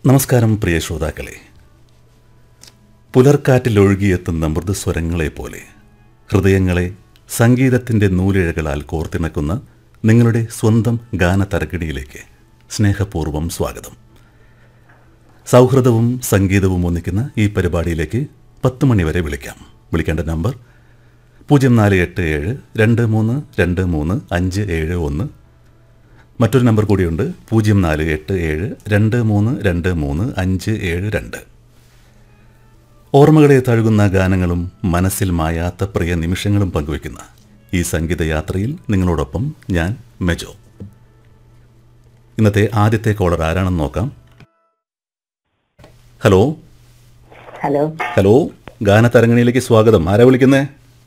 നമസ്കാരം പ്രിയ ശ്രോതാക്കളെ പുലർക്കാറ്റിലൊഴുകിയെത്തുന്ന മൃദുസ്വരങ്ങളെ പോലെ ഹൃദയങ്ങളെ സംഗീതത്തിൻ്റെ നൂലിഴകളാൽ കോർത്തിണക്കുന്ന നിങ്ങളുടെ സ്വന്തം ഗാനതരകിടിയിലേക്ക് സ്നേഹപൂർവ്വം സ്വാഗതം സൗഹൃദവും സംഗീതവും ഒന്നിക്കുന്ന ഈ പരിപാടിയിലേക്ക് പത്ത് മണിവരെ വിളിക്കാം വിളിക്കേണ്ട നമ്പർ പൂജ്യം നാല് എട്ട് ഏഴ് രണ്ട് മൂന്ന് രണ്ട് മൂന്ന് അഞ്ച് ഏഴ് ഒന്ന് മറ്റൊരു നമ്പർ കൂടിയുണ്ട് പൂജ്യം നാല് എട്ട് ഏഴ് രണ്ട് മൂന്ന് രണ്ട് മൂന്ന് അഞ്ച് ഏഴ് രണ്ട് ഓർമ്മകളെ തഴുകുന്ന ഗാനങ്ങളും മനസ്സിൽ മായാത്ത പ്രിയ നിമിഷങ്ങളും പങ്കുവയ്ക്കുന്ന ഈ സംഗീതയാത്രയിൽ നിങ്ങളോടൊപ്പം ഞാൻ മെജോ ഇന്നത്തെ ആദ്യത്തെ കോളർ ആരാണെന്ന് നോക്കാം ഹലോ ഹലോ ഹലോ ഗാനതരങ്ങണിയിലേക്ക് സ്വാഗതം ആരാ വിളിക്കുന്നേ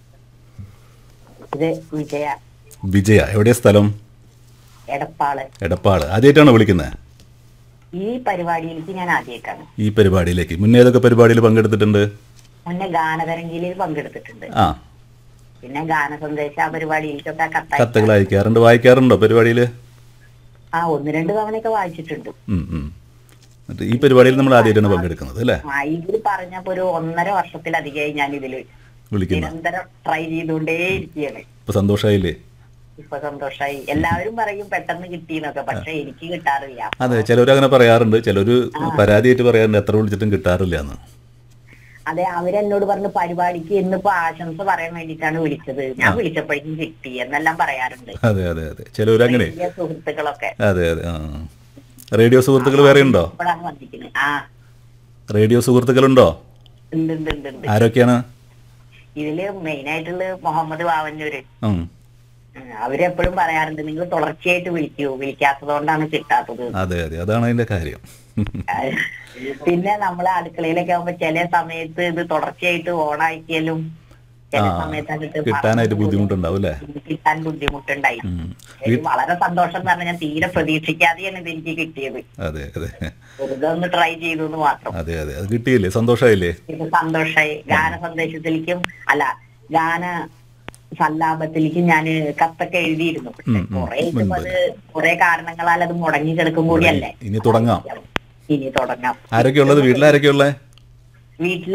ഇത് വിജയ വിജയ എവിടെയാ സ്ഥലം എടപ്പാള് എടപ്പാട് ആദ്യമായിട്ടാണോ വിളിക്കുന്നത് ഈ പരിപാടിയിലേക്ക് ഞാൻ ആദ്യമായിട്ടാണ് ഈ പരിപാടിയിലേക്ക് മുന്നേ ഏതൊക്കെ പരിപാടിയിൽ പങ്കെടുത്തിട്ടുണ്ട് മുന്നേ ഗാനതരംഗിയിൽ പങ്കെടുത്തിട്ടുണ്ട് ആ പിന്നെ ഗാന സന്ദേശ ആ പരിപാടിയിലേക്കൊക്കെ കത്തായി കത്തുകൾ അയക്കാറുണ്ട് വായിക്കാറുണ്ടോ പരിപാടിയിൽ ആ ഒന്ന് രണ്ട് തവണയൊക്കെ വായിച്ചിട്ടുണ്ട് എന്നിട്ട് ഈ പരിപാടിയിൽ നമ്മൾ ആദ്യമായിട്ടാണ് പങ്കെടുക്കുന്നത് അല്ലേ ആ ഇതിൽ പറഞ്ഞപ്പോ ഒരു ഒന്നര വർഷത്തിലധികമായി ഞാൻ ഇതില് വിളിക്കുന്ന നിരന്തരം ട്രൈ ചെയ്തുകൊണ്ടേ ഇരിക്കുകയാണ് ഇപ്പൊ സന്തോഷമായില്ലേ ഇപ്പൊ സന്തോഷായി എല്ലാവരും പറയും പെട്ടെന്ന് കിട്ടിയെന്നൊക്കെ പക്ഷെ എനിക്ക് കിട്ടാറില്ല അതെ ചിലർ അങ്ങനെ പറയാറുണ്ട് ചിലർ പരാതിയായിട്ട് പറയാറുണ്ട് എത്ര വിളിച്ചിട്ടും കിട്ടാറില്ല എന്ന് അതെ അവരെന്നോട് പറഞ്ഞു പരിപാടിക്ക് ഇന്നിപ്പോ ആശംസ പറയാൻ വേണ്ടിയിട്ടാണ് വിളിച്ചത് ഞാൻ വിളിച്ചപ്പോഴേക്കും കിട്ടി എന്നെല്ലാം പറയാറുണ്ട് അതെ അതെ അതെ ചിലർ അങ്ങനെ വലിയ സുഹൃത്തുക്കളൊക്കെ അതെ അതെ ആ റേഡിയോ സുഹൃത്തുക്കൾ വേറെ ഉണ്ടോ ഇപ്പോഴാണ് വന്നിരിക്കുന്നത് ആ റേഡിയോ സുഹൃത്തുക്കളുണ്ടോ ഉണ്ട് ഉണ്ട് ഉണ്ട് ഉണ്ട് ആരൊക്കെയാണ് ഇതില് മെയിൻ ആയിട്ടുള്ള മുഹമ്മദ് വാവന്നൂര് ഉം. ഉം, അവരെപ്പോഴും പറയാറുണ്ട് നിങ്ങൾ തുടർച്ചയായിട്ട് വിളിക്കൂ വിളിക്കാത്തത് കൊണ്ടാണ് കിട്ടാത്തത് അതെ അതെ അതാണ് അതിന്റെ കാര്യം പിന്നെ നമ്മളെ അടുക്കളയിലൊക്കെ ആവുമ്പോ ചില സമയത്ത് ഇത് തുടർച്ചയായിട്ട് ഓണാക്കിയാലും ചില ആ, സമയത്ത് അങ്ങോട്ട് കിട്ടാനായിട്ട് ബുദ്ധിമുട്ടുണ്ടാവും അല്ലേ കിട്ടാൻ ബുദ്ധിമുട്ടുണ്ടായി ഉം. ഇത് വളരെ സന്തോഷം എന്ന് പറഞ്ഞാൽ ഞാൻ തീരെ പ്രതീക്ഷിക്കാതെയാണ് ഇത് എനിക്ക് കിട്ടിയത് അതെ അതെ വെറുതെ ഒന്ന് ട്രൈ ചെയ്തു എന്ന് മാത്രം അതെ അതെ അത് കിട്ടിയില്ലേ സന്തോഷമായില്ലേ ഇത് സന്തോഷായി ഗാന സന്ദേശത്തിലേക്കും അല്ല ഗാന സല്ലാപത്തിലേക്കും ഞാൻ കത്തൊക്കെ എഴുതിയിരുന്നു പക്ഷെ ഉം, ഉം. കുറെ ഇപ്പം അത് കുറെ കാരണങ്ങളാൽ അത് മുടങ്ങി കിടക്കും കൂടിയല്ലേ ഇനി തുടങ്ങാം ഇനി തുടങ്ങാം ആരൊക്കെയുള്ളത് വീട്ടിലാരൊക്കെയുള്ളത് വീട്ടില്